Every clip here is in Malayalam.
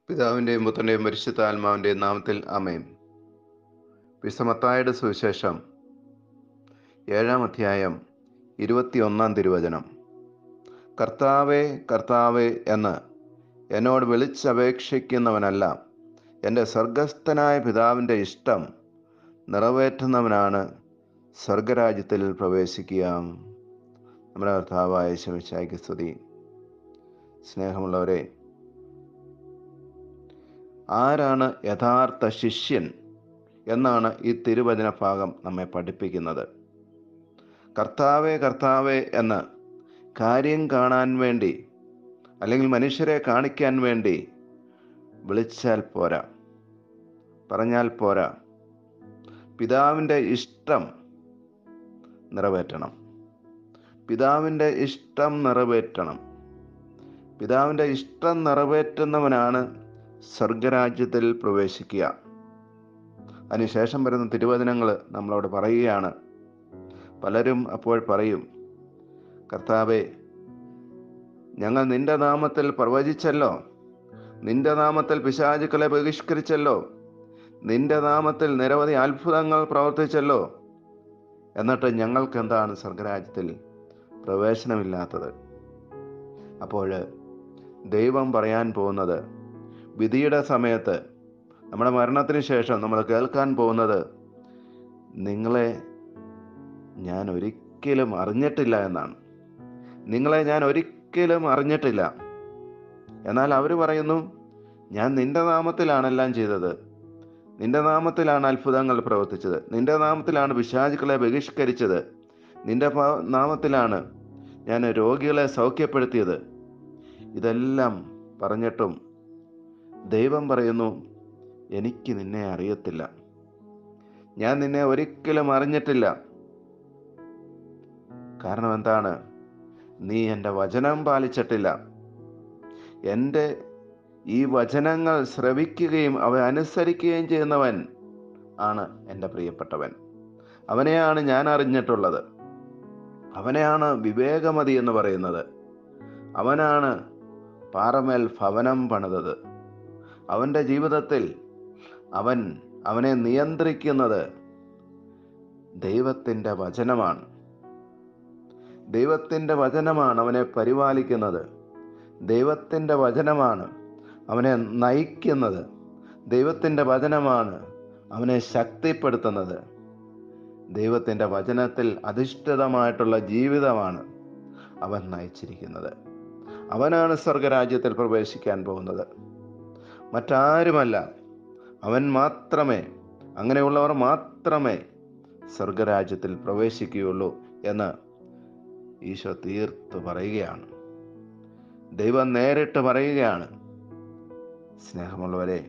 പിതാവിൻ്റെയും പുത്രൻ്റെയും പരിശുദ്ധ ആത്മാവിൻ്റെയും നാമത്തിൽ അമേൻ വിസമത്തായുടെ സുവിശേഷം ഏഴാം അധ്യായം ഇരുപത്തിയൊന്നാം തിരുവചനം കർത്താവേ കർത്താവേ എന്ന് എന്നോട് വിളിച്ചപേക്ഷിക്കുന്നവനല്ല എൻ്റെ സ്വർഗസ്ഥനായ പിതാവിൻ്റെ ഇഷ്ടം നിറവേറ്റുന്നവനാണ് സ്വർഗരാജ്യത്തിൽ പ്രവേശിക്കുക നമ്മുടെ കർത്താവായ ശമിച്ചായ്ക്ക് സ്തുതി സ്നേഹമുള്ളവരെ ആരാണ് യഥാർത്ഥ ശിഷ്യൻ എന്നാണ് ഈ തിരുവചന ഭാഗം നമ്മെ പഠിപ്പിക്കുന്നത് കർത്താവെ കർത്താവെ എന്ന് കാര്യം കാണാൻ വേണ്ടി അല്ലെങ്കിൽ മനുഷ്യരെ കാണിക്കാൻ വേണ്ടി വിളിച്ചാൽ പോരാ പറഞ്ഞാൽ പോരാ പിതാവിൻ്റെ ഇഷ്ടം നിറവേറ്റണം പിതാവിൻ്റെ ഇഷ്ടം നിറവേറ്റണം പിതാവിൻ്റെ ഇഷ്ടം നിറവേറ്റുന്നവനാണ് സ്വർഗരാജ്യത്തിൽ പ്രവേശിക്കുക അതിനുശേഷം വരുന്ന തിരുവചനങ്ങൾ നമ്മളവിടെ പറയുകയാണ് പലരും അപ്പോൾ പറയും കർത്താവെ ഞങ്ങൾ നിന്റെ നാമത്തിൽ പ്രവചിച്ചല്ലോ നിന്റെ നാമത്തിൽ പിശാചുക്കളെ ബഹിഷ്കരിച്ചല്ലോ നിന്റെ നാമത്തിൽ നിരവധി അത്ഭുതങ്ങൾ പ്രവർത്തിച്ചല്ലോ എന്നിട്ട് ഞങ്ങൾക്ക് എന്താണ് സ്വർഗരാജ്യത്തിൽ പ്രവേശനമില്ലാത്തത് അപ്പോൾ ദൈവം പറയാൻ പോകുന്നത് വിധിയുടെ സമയത്ത് നമ്മുടെ മരണത്തിന് ശേഷം നമ്മൾ കേൾക്കാൻ പോകുന്നത് നിങ്ങളെ ഞാൻ ഒരിക്കലും അറിഞ്ഞിട്ടില്ല എന്നാണ് നിങ്ങളെ ഞാൻ ഒരിക്കലും അറിഞ്ഞിട്ടില്ല എന്നാൽ അവർ പറയുന്നു ഞാൻ നിന്റെ നാമത്തിലാണെല്ലാം ചെയ്തത് നിന്റെ നാമത്തിലാണ് അത്ഭുതങ്ങൾ പ്രവർത്തിച്ചത് നിന്റെ നാമത്തിലാണ് പിശാചുക്കളെ ബഹിഷ്കരിച്ചത് നിന്റെ നാമത്തിലാണ് ഞാൻ രോഗികളെ സൗഖ്യപ്പെടുത്തിയത് ഇതെല്ലാം പറഞ്ഞിട്ടും ദൈവം പറയുന്നു എനിക്ക് നിന്നെ അറിയത്തില്ല ഞാൻ നിന്നെ ഒരിക്കലും അറിഞ്ഞിട്ടില്ല കാരണം എന്താണ് നീ എൻ്റെ വചനം പാലിച്ചിട്ടില്ല എൻ്റെ ഈ വചനങ്ങൾ ശ്രവിക്കുകയും അവ അനുസരിക്കുകയും ചെയ്യുന്നവൻ ആണ് എൻ്റെ പ്രിയപ്പെട്ടവൻ അവനെയാണ് ഞാൻ അറിഞ്ഞിട്ടുള്ളത് അവനെയാണ് വിവേകമതി എന്ന് പറയുന്നത് അവനാണ് പാറമേൽ ഭവനം പണിതത് അവൻ്റെ ജീവിതത്തിൽ അവൻ അവനെ നിയന്ത്രിക്കുന്നത് ദൈവത്തിൻ്റെ വചനമാണ് ദൈവത്തിൻ്റെ വചനമാണ് അവനെ പരിപാലിക്കുന്നത് ദൈവത്തിൻ്റെ വചനമാണ് അവനെ നയിക്കുന്നത് ദൈവത്തിൻ്റെ വചനമാണ് അവനെ ശക്തിപ്പെടുത്തുന്നത് ദൈവത്തിൻ്റെ വചനത്തിൽ അധിഷ്ഠിതമായിട്ടുള്ള ജീവിതമാണ് അവൻ നയിച്ചിരിക്കുന്നത് അവനാണ് സ്വർഗരാജ്യത്തിൽ പ്രവേശിക്കാൻ പോകുന്നത് മറ്റാരുമല്ല അവൻ മാത്രമേ അങ്ങനെയുള്ളവർ മാത്രമേ സ്വർഗരാജ്യത്തിൽ പ്രവേശിക്കുകയുള്ളൂ എന്ന് ഈശോ തീർത്ത് പറയുകയാണ് ദൈവം നേരിട്ട് പറയുകയാണ് സ്നേഹമുള്ളവരെ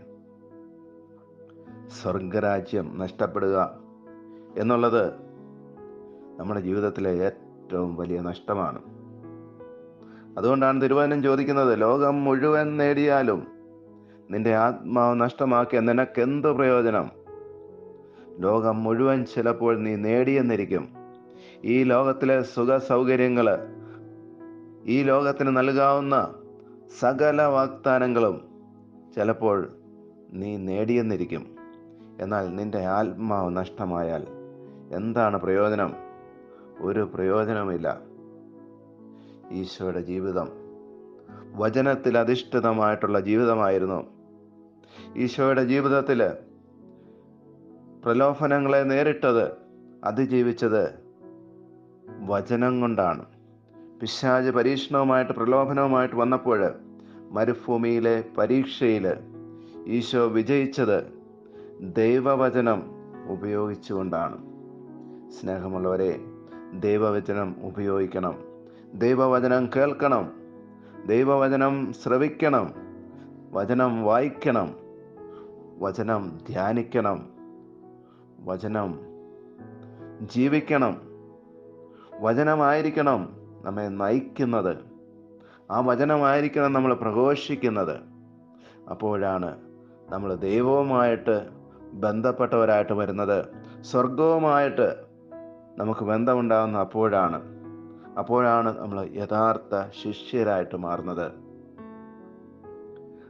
സ്വർഗരാജ്യം നഷ്ടപ്പെടുക എന്നുള്ളത് നമ്മുടെ ജീവിതത്തിലെ ഏറ്റവും വലിയ നഷ്ടമാണ് അതുകൊണ്ടാണ് തിരുവചനം ചോദിക്കുന്നത് ലോകം മുഴുവൻ നേടിയാലും നിന്റെ ആത്മാവ് നഷ്ടമാക്കിയ നിനക്കെന്ത് പ്രയോജനം ലോകം മുഴുവൻ ചിലപ്പോൾ നീ നേടിയെന്നിരിക്കും ഈ ലോകത്തിലെ സുഖ സൗകര്യങ്ങൾ ഈ ലോകത്തിന് നൽകാവുന്ന സകല വാഗ്ദാനങ്ങളും ചിലപ്പോൾ നീ നേടിയെന്നിരിക്കും എന്നാൽ നിന്റെ ആത്മാവ് നഷ്ടമായാൽ എന്താണ് പ്രയോജനം ഒരു പ്രയോജനമില്ല ഈശോയുടെ ജീവിതം വചനത്തിൽ അധിഷ്ഠിതമായിട്ടുള്ള ജീവിതമായിരുന്നു ഈശോയുടെ ജീവിതത്തിൽ പ്രലോഭനങ്ങളെ നേരിട്ടത് അതിജീവിച്ചത് വചനം കൊണ്ടാണ് പിശാജ് പരീക്ഷണവുമായിട്ട് പ്രലോഭനവുമായിട്ട് വന്നപ്പോൾ മരുഭൂമിയിലെ പരീക്ഷയിൽ ഈശോ വിജയിച്ചത് ദൈവവചനം ഉപയോഗിച്ചുകൊണ്ടാണ് സ്നേഹമുള്ളവരെ ദൈവവചനം ഉപയോഗിക്കണം ദൈവവചനം കേൾക്കണം ദൈവവചനം ശ്രവിക്കണം വചനം വായിക്കണം വചനം ധ്യാനിക്കണം വചനം ജീവിക്കണം വചനമായിരിക്കണം നമ്മെ നയിക്കുന്നത് ആ വചനമായിരിക്കണം നമ്മൾ പ്രഘോഷിക്കുന്നത് അപ്പോഴാണ് നമ്മൾ ദൈവവുമായിട്ട് ബന്ധപ്പെട്ടവരായിട്ട് വരുന്നത് സ്വർഗവുമായിട്ട് നമുക്ക് ബന്ധമുണ്ടാകുന്ന അപ്പോഴാണ് അപ്പോഴാണ് നമ്മൾ യഥാർത്ഥ ശിഷ്യരായിട്ട് മാറുന്നത്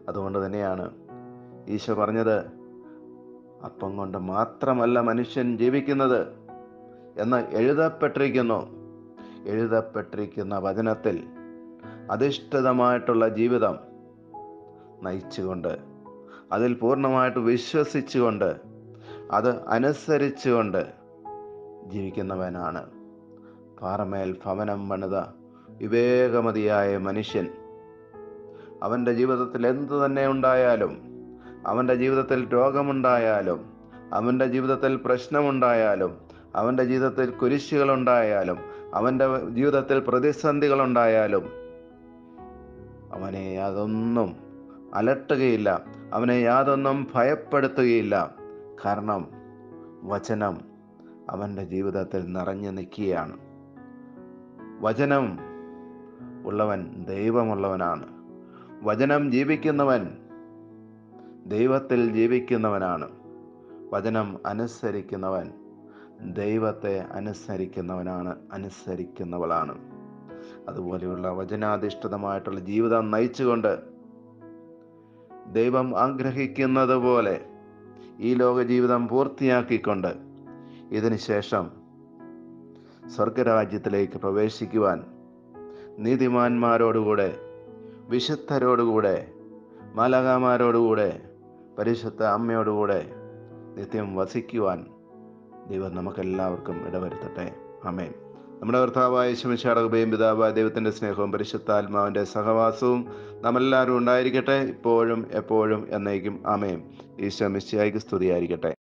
അതുകൊണ്ട് തന്നെയാണ് ഈശോ പറഞ്ഞത് അപ്പം കൊണ്ട് മാത്രമല്ല മനുഷ്യൻ ജീവിക്കുന്നത് എന്ന് എഴുതപ്പെട്ടിരിക്കുന്നു എഴുതപ്പെട്ടിരിക്കുന്ന വചനത്തിൽ അധിഷ്ഠിതമായിട്ടുള്ള ജീവിതം നയിച്ചുകൊണ്ട് അതിൽ പൂർണ്ണമായിട്ട് വിശ്വസിച്ചുകൊണ്ട് അത് അനുസരിച്ചുകൊണ്ട് ജീവിക്കുന്നവനാണ് പാറമേൽ ഭവനം പണിത വിവേകമതിയായ മനുഷ്യൻ അവൻ്റെ ജീവിതത്തിൽ എന്തു തന്നെ ഉണ്ടായാലും അവൻ്റെ ജീവിതത്തിൽ രോഗമുണ്ടായാലും അവൻ്റെ ജീവിതത്തിൽ പ്രശ്നമുണ്ടായാലും അവൻ്റെ ജീവിതത്തിൽ കുരിശുകളുണ്ടായാലും അവൻ്റെ ജീവിതത്തിൽ പ്രതിസന്ധികളുണ്ടായാലും അവനെ യാതൊന്നും അലട്ടുകയില്ല അവനെ യാതൊന്നും ഭയപ്പെടുത്തുകയില്ല കാരണം വചനം അവൻ്റെ ജീവിതത്തിൽ നിറഞ്ഞു നിൽക്കുകയാണ് വചനം ഉള്ളവൻ ദൈവമുള്ളവനാണ് വചനം ജീവിക്കുന്നവൻ ദൈവത്തിൽ ജീവിക്കുന്നവനാണ് വചനം അനുസരിക്കുന്നവൻ ദൈവത്തെ അനുസരിക്കുന്നവനാണ് അനുസരിക്കുന്നവളാണ് അതുപോലെയുള്ള വചനാധിഷ്ഠിതമായിട്ടുള്ള ജീവിതം നയിച്ചുകൊണ്ട് ദൈവം ആഗ്രഹിക്കുന്നത് പോലെ ഈ ലോക ജീവിതം പൂർത്തിയാക്കിക്കൊണ്ട് ഇതിനുശേഷം സ്വർഗരാജ്യത്തിലേക്ക് പ്രവേശിക്കുവാൻ നീതിമാന്മാരോടുകൂടെ വിശുദ്ധരോടുകൂടെ മാലകാമാരോടുകൂടെ പരിശുദ്ധ അമ്മയോടുകൂടെ നിത്യം വസിക്കുവാൻ ദൈവം നമുക്കെല്ലാവർക്കും ഇടവരുത്തട്ടെ അമേൻ നമ്മുടെ കർത്താവായ ശമിശാടകയും പിതാവായ ദൈവത്തിൻ്റെ സ്നേഹവും പരിശുദ്ധാത്മാവിൻ്റെ സഹവാസവും നമ്മെല്ലാവരും ഉണ്ടായിരിക്കട്ടെ ഇപ്പോഴും എപ്പോഴും എന്നേക്കും അമേൻ ഈശോ മിശിയായിക്ക് സ്തുതിയായിരിക്കട്ടെ